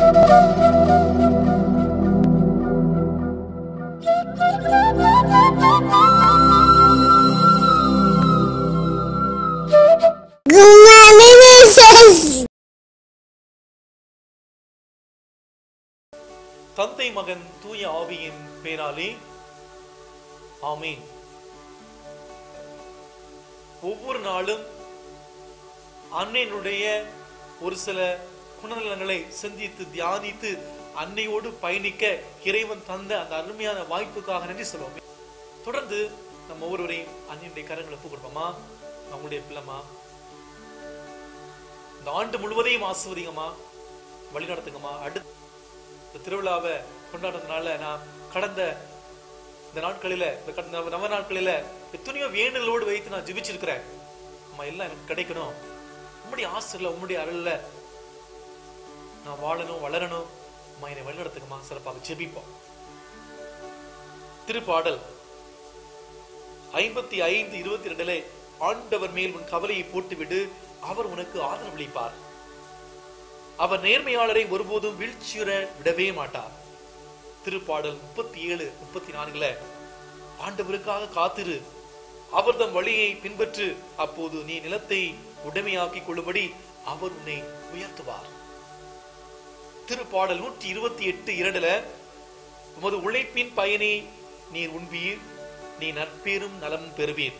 Gumami Mrs. தந்தை மகன் தூய ஆவியின் பேராலே ஆமீன் ஒவ்வொரு நாளும் அன்னையினுடைய ஒரு சில குணநலங்களை சிந்தித்து தியானித்து அன்னையோடு பயணிக்க இறைவன் தந்த அந்த அருமையான வாய்ப்புக்காக நன்றி சொல்லுவோம் தொடர்ந்து நம்ம ஒவ்வொருவரையும் அன்னையுடைய கரங்களை ஒப்பு கொடுப்போமா அவங்களுடைய பிள்ளைமா இந்த ஆண்டு முழுவதையும் ஆசிர்வதிங்கம்மா வழி நடத்துங்கம்மா அடுத்த இந்த திருவிழாவை கொண்டாடுறதுனால நான் கடந்த இந்த நாட்களில இந்த கடந்த நவ- நவ நாட்களில எத்தனையோ வேண்டுதலோடு வைத்து நான் ஜெபிச்சிருக்கிறேன் அம்மா எல்லாம் எனக்கு கிடைக்கணும் உம்முடைய ஆசிரியில் உம்முடைய அருள்ல நான் வாழணும் வளரணும் அம்மா என்னை வழிநடத்துங்கம்மா சிறப்பாக ஜெபிப்போம் திருப்பாடல் ஐம்பத்தி ஐந்து இருபத்தி ரெண்டுல ஆண்டவர் மேல் உன் கவலையை போட்டுவிடு அவர் உனக்கு ஆதரவளிப்பார் அவர் நேர்மையாளரை ஒருபோதும் வீழ்ச்சியுற விடவே மாட்டார் திருப்பாடல் முப்பத்தி ஏழு முப்பத்தி நான்குல ஆண்டவருக்காக காத்திரு அவர் தம் வழியை பின்பற்று அப்போது நீ நிலத்தை உடைமையாக்கிக் கொள்ளும்படி அவர் உன்னை உயர்த்துவார் திருப்பாடல் நூற்றி இருபத்தி எட்டு இரண்டுல உமது உழைப்பின் பயனை நீர் உண்பீர் நீ நற்பேரும் நலமும் பெறுவீர்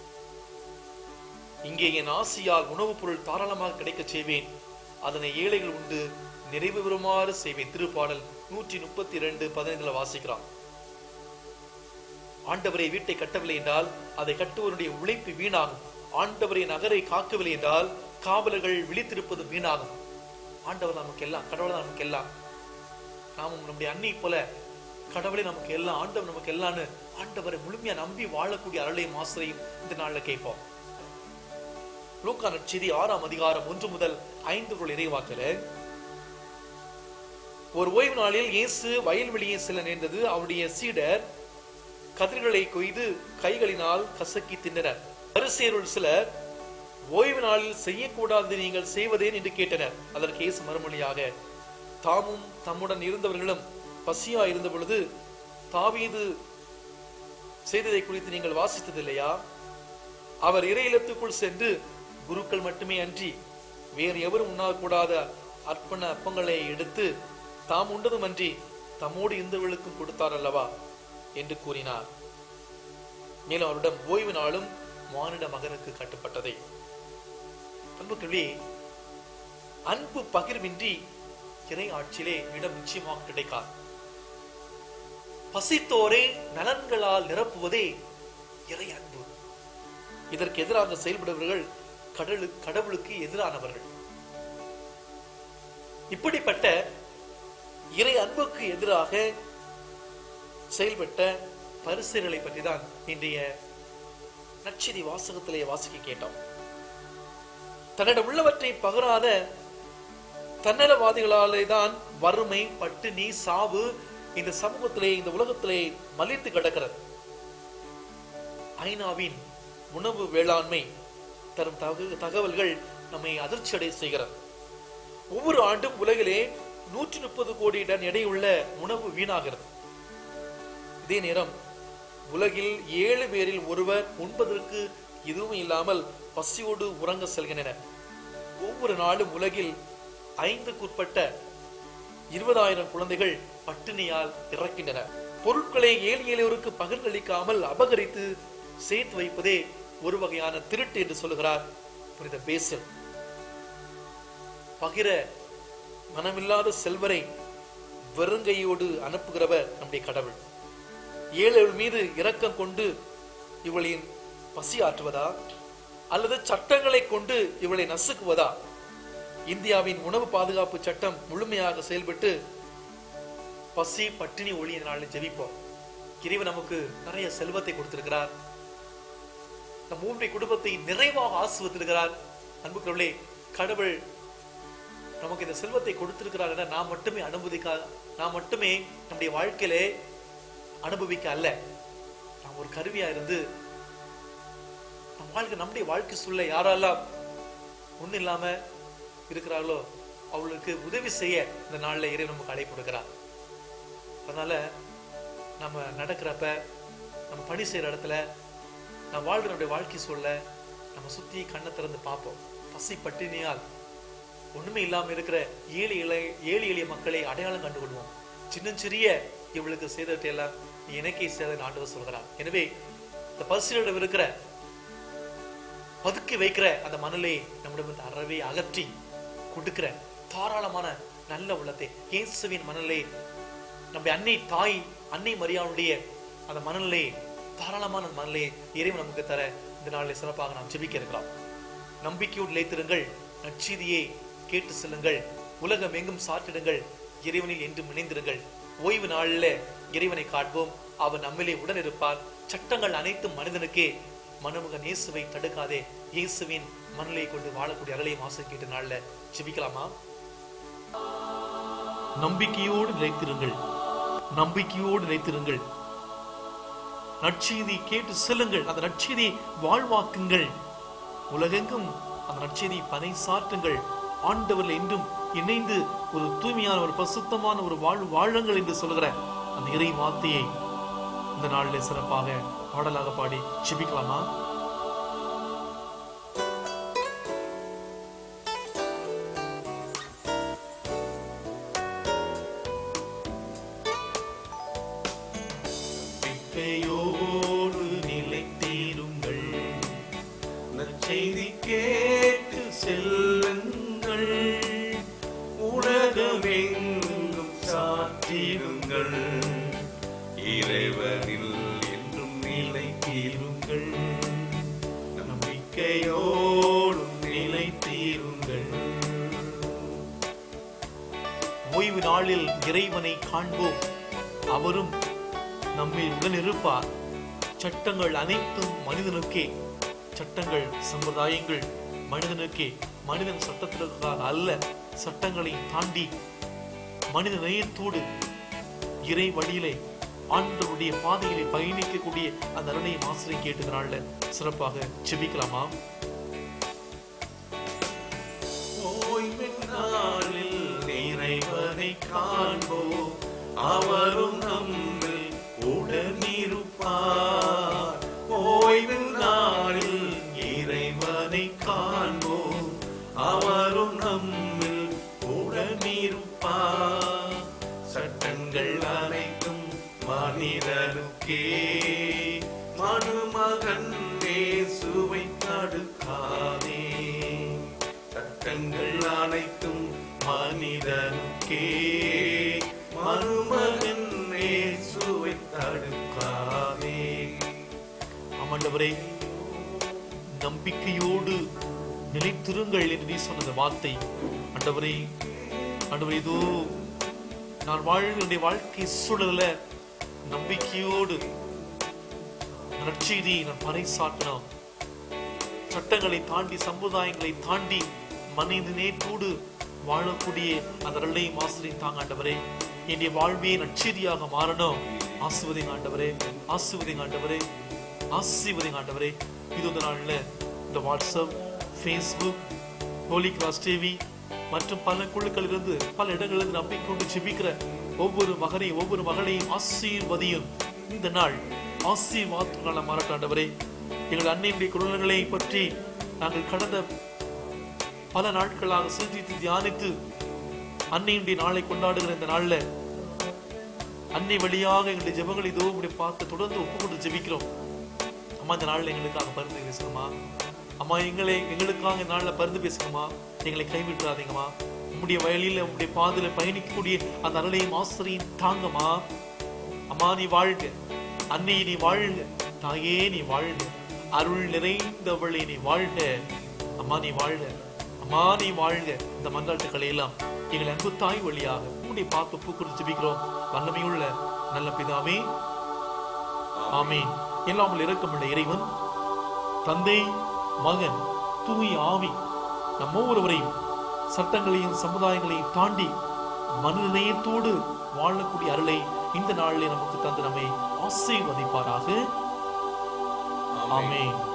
இங்கே என் ஆசியால் உணவுப் பொருள் தாராளமாக கிடைக்கச் செய்வேன் அதனை ஏழைகள் உண்டு நிறைவு பெறுமாறு செய்வேன் திருப்பாடல் நூற்றி முப்பத்தி இரண்டு பதினைந்துல வாசிக்கிறான் ஆண்டவரை வீட்டை கட்டவில்லை என்றால் அதை கட்டுவருடைய உழைப்பு வீணாகும் ஆண்டவரை நகரை காக்கவில்லை என்றால் காவலர்கள் விழித்திருப்பது வீணாகும் ஆண்டவர் நமக்கு எல்லாம் கடவுள் தான் நமக்கு எல்லாம் நாமும் நம்முடைய அன்னை போல கடவுளே நமக்கு எல்லாம் ஆண்டவர் நமக்கு எல்லாம்னு ஆண்டவரை முழுமையா நம்பி வாழக்கூடிய அருளையும் ஆசிரியும் இந்த நாள்ல கேட்போம் லூக்கா நற்செய்தி ஆறாம் அதிகாரம் ஒன்று முதல் ஐந்து உள்ள இறைவாக்கல ஒரு ஓய்வு நாளில் இயேசு வயல்வெளியே செல்ல நேர்ந்தது அவருடைய சீடர் கதிர்களை கொய்து கைகளினால் கசக்கி தின்றனர் பரிசேருள் சிலர் ஓய்வு நாளில் செய்யக்கூடாது நீங்கள் செய்வதேன் என்று கேட்டனர் அதற்கு இயேசு மறுமொழியாக தாமும் தம்முடன் இருந்தவர்களும் பசியா இருந்த பொழுது தாவீது செய்ததை குறித்து நீங்கள் வாசித்ததில்லையா அவர் இறையிலத்துக்குள் சென்று குருக்கள் மட்டுமே அன்றி வேறு எவரும் உண்ணாக்கூடாத அர்ப்பண அப்பங்களை எடுத்து தாம் உண்டதும் அன்றி தம்மோடு இருந்தவர்களுக்கும் கொடுத்தார் அல்லவா என்று கூறினார் மேலும் அவரிடம் ஓய்வு நாளும் மானிட மகனுக்கு கட்டுப்பட்டதை அன்புக்குள்ளே அன்பு பகிர்வின்றி இறை ஆட்சியிலே இடம் நிச்சயமாக கிடைக்காது பசித்தோரை நலன்களால் நிரப்புவதே இறை அன்பு இதற்கு எதிராக செயல்படுபவர்கள் கடலு கடவுளுக்கு எதிரானவர்கள் இப்படிப்பட்ட இறை அன்புக்கு எதிராக செயல்பட்ட பரிசுகளை பற்றி தான் இன்றைய நற்செய்தி வாசகத்திலே வாசிக்க கேட்டோம் தன்னிடம் உள்ளவற்றை பகராத தன்னலவாதிகளாலே தான் வறுமை பட்டினி சாவு இந்த சமூகத்திலே இந்த உலகத்திலே மலித்து கிடக்கிறது ஐநாவின் உணவு வேளாண்மை தரும் தக- தகவல்கள் நம்மை அதிர்ச்சி அடைய செய்கிறது ஒவ்வொரு ஆண்டும் உலகிலே நூற்றி முப்பது கோடி டன் எடையுள்ள உணவு வீணாகிறது இதே நேரம் உலகில் ஏழு பேரில் ஒருவர் உண்பதற்கு எதுவும் இல்லாமல் பசியோடு உறங்க செல்கின்றனர் ஒவ்வொரு நாளும் உலகில் ஐந்துக்குட்பட்ட இருபதாயிரம் குழந்தைகள் பட்டினியால் இறக்கின்றனர் பொருட்களை ஏழை எளியோருக்கு பகிர்ந்தளிக்காமல் அபகரித்து சேர்த்து வைப்பதே ஒரு வகையான திருட்டு என்று சொல்லுகிறார் புனித பேசல் பகிர மனமில்லாத செல்வரை வெறுங்கையோடு அனுப்புகிறவர் நம்முடைய கடவுள் ஏழைகள் மீது இரக்கம் கொண்டு இவளின் பசி ஆற்றுவதா அல்லது சட்டங்களை கொண்டு இவளை நசுக்குவதா இந்தியாவின் உணவு பாதுகாப்பு சட்டம் முழுமையாக செயல்பட்டு பசி பட்டினி ஒளி நாளில் ஜெபிப்போம் இறைவன் நமக்கு நிறைய செல்வத்தை கொடுத்திருக்கிறார் நம் மூன்றை குடும்பத்தை நிறைவாக ஆசிர்வதித்திருக்கிறார் அன்புக்குள்ளே கடவுள் நமக்கு இந்த செல்வத்தை கொடுத்திருக்கிறார் என நாம் மட்டுமே அனுமதிக்க நாம் மட்டுமே நம்முடைய வாழ்க்கையிலே அனுபவிக்க அல்ல நாம் ஒரு கருவியா இருந்து நம் வாழ்க்கை நம்முடைய வாழ்க்கை சூழலை யாரெல்லாம் ஒண்ணு இல்லாம இருக்கிறார்களோ அவளுக்கு உதவி செய்ய இந்த நாள்ல இறைவன் நமக்கு அழைப்பு கொடுக்கிறார் அதனால நம்ம நடக்கிறப்ப நம்ம பணி செய்யற இடத்துல நம்ம வாழ்ற நம்முடைய வாழ்க்கை சூழல நம்ம சுத்தி கண்ணை திறந்து பார்ப்போம் பசி பட்டினியால் ஒண்ணுமே இல்லாம இருக்கிற ஏழை இளைய ஏழை எளிய மக்களை அடையாளம் கண்டு கொள்வோம் சின்னஞ்சிறிய இவளுக்கு செய்ததை எல்லாம் நீ எனக்கே செய்த ஆண்டவர் சொல்கிறார் எனவே இந்த பரிசீலிடம் இருக்கிற பதுக்கி வைக்கிற அந்த மணலை நம்மிடம் அறவே அகற்றி கொடுக்கிற தாராளமான நல்ல உள்ளத்தை இயேசுவின் மணலை நம்ம அன்னை தாய் அன்னை மரியாளுடைய அந்த மணலை தாராளமான அந்த மணலை இறைவன் நமக்கு தர இந்த நாளில் சிறப்பாக நாம் ஜெபிக்க இருக்கலாம் நம்பிக்கையோடு நிலைத்திருங்கள் நற்செய்தியை கேட்டு செல்லுங்கள் உலகம் எங்கும் சாற்றிடுங்கள் இறைவனில் என்றும் இணைந்திருங்கள் ஓய்வு நாளில் இறைவனை காண்போம் அவர் நம்மிலே உடன் இருப்பார் சட்டங்கள் அனைத்தும் மனிதனுக்கே மனுமகன் இயேசுவை தடுக்காதே இயேசுவின் மணலை கொண்டு வாழக்கூடிய அருளையும் ஆசை கேட்ட நாள்ல ஜெபிக்கலாமா நம்பிக்கையோடு நிலைத்திருங்கள் நம்பிக்கையோடு நிலைத்திருங்கள் நற்செய்தி கேட்டு செல்லுங்கள் அந்த நற்செய்தி வாழ்வாக்குங்கள் உலகெங்கும் அந்த நற்செய்தி பனை சாற்றுங்கள் ஆண்டவர்கள் என்றும் இணைந்து ஒரு தூய்மையான ஒரு பசுத்தமான ஒரு வாழ் வாழுங்கள் என்று சொல்கிற அந்த இறை வார்த்தையை இந்த நாளில் சிறப்பாக பாடலாக பாடி ஜெபிக்கலாமா நம்பிக்கையோடு நிலைத்தீருங்கள் நற்செய்தி கேட்டு செல்லுங்கள் உலகமெங்கும் சாற்றிடுங்கள் இறைவனில் என்றும் நிலைத்தீருங்கள் நம்பிக்கையோடு நிலைத்தீருங்கள் ஓய்வு நாளில் இறைவனை காண்போம் அவரும் நம்மில் உடன் இருப்பார் சட்டங்கள் அனைத்தும் மனிதனுக்கே சட்டங்கள் சம்பிரதாயங்கள் மனிதனுக்கே மனிதன் சட்டத்திற்காக அல்ல சட்டங்களை தாண்டி மனித நேயத்தோடு இறை வழியிலே ஆண்டவருடைய பாதையிலே பயணிக்கக்கூடிய அந்த அருணை மாசரை கேட்டுக்கிறாள்ல சிறப்பாக செபிக்கலாமா ஓய்வின் நாளில் இறைவனை காண்போம் அவரும் நம்மில் உடனிருப்பார் ஓய்வின் நாளில் இறைவனை காண்போம் அவரும் நம்மில் உடனிருப்பார் சட்டங்கள் அனைத்தும் மனிதனுக்கே மனுமகன் சுவை தடுக்காதே சட்டங்கள் அனைத்தும் மனிதனுக்கே மருமகன் சுவை தடுக்காதே ஆமாண்டவரே நம்பிக்கையோடு நிலைத்திருங்கள் என்று நீ சொன்ன வார்த்தை ஆண்டவரே ஆண்டவரே இதோ நான் வாழ்கிற வாழ்க்கை சூழல நம்பிக்கையோடு நற்செய்தி நான் பறைசாற்றணும் சட்டங்களை தாண்டி சமுதாயங்களை தாண்டி மனித நேற்றோடு வாழக்கூடிய அந்த நல்லை மாசரின் தாங்க ஆண்டவரே என்னுடைய வாழ்வே நற்செய்தியாக மாறணும் ஆசிர்வதிங்க ஆண்டவரே ஆசிர்வதிங்க ஆண்டவரே ஆசிர்வதிங்க ஆண்டவரே இது இந்த நாள்ல இந்த WhatsApp Facebook Holy Cross TV மற்றும் பல குழுக்களிலிருந்து பல இடங்களிலிருந்து நம்பிக்கொண்டு ஜெபிக்கிற ஒவ்வொரு மகனையும் ஒவ்வொரு மகளையும் ஆசீர்வதியும் இந்த நாள் ஆசீர்வாதத்தினால மாறட்டாண்டவரே எங்கள் அன்னையுடைய குரல்களை பற்றி நாங்கள் கடந்த பல நாட்களாக சிந்தித்து தியானித்து அன்னையுடைய நாளை கொண்டாடுகிற இந்த நாள்ல அன்னை வழியாக எங்களுடைய ஜெபங்களை இதோ இப்படி பார்த்து தொடர்ந்து ஒப்பு கொண்டு ஜெபிக்கிறோம் அம்மா இந்த நாள்ல எங்களுக்காக பரிந்து பேசுங்கம்மா அம்மா எங்களை எங்களுக்காக இந்த நாள்ல பரிந்து பேசுங்கம்மா எங்களை கைவிட்டுறாதீங்கம்மா உம்முடைய வயலில் உம்முடைய பாதையில பயணிக்கக்கூடிய அந்த அருளையும் ஆசிரியும் தாங்கம்மா அம்மா நீ வாழ்க அன்னை நீ வாழ்க தாயே நீ வாழ்க அருள் நிறைந்தவளே நீ வாழ்க அம்மா நீ வாழ்க அம்மா நீ வாழ்க இந்த மன்றாட்டுக்களை எல்லாம் எங்கள் அன்பு தாய் வழியாக உம்முடைய பார்த்து பூக்குறிச்சு ஜெபிக்கிறோம் வல்லமையுள்ள நல்ல பிதாவே ஆமீன் எல்லாமல் இரக்கமுள்ள இறைவன் தந்தை மகன் தூய் ஆவி நம் ஒவ்வொருவரையும் சட்டங்களையும் சமுதாயங்களையும் தாண்டி மனிதநேயத்தோடு வாழக்கூடிய அருளை இந்த நாளிலே நமக்கு தந்து நம்மை ஆசீர்வதிப்பாராக ஆமென்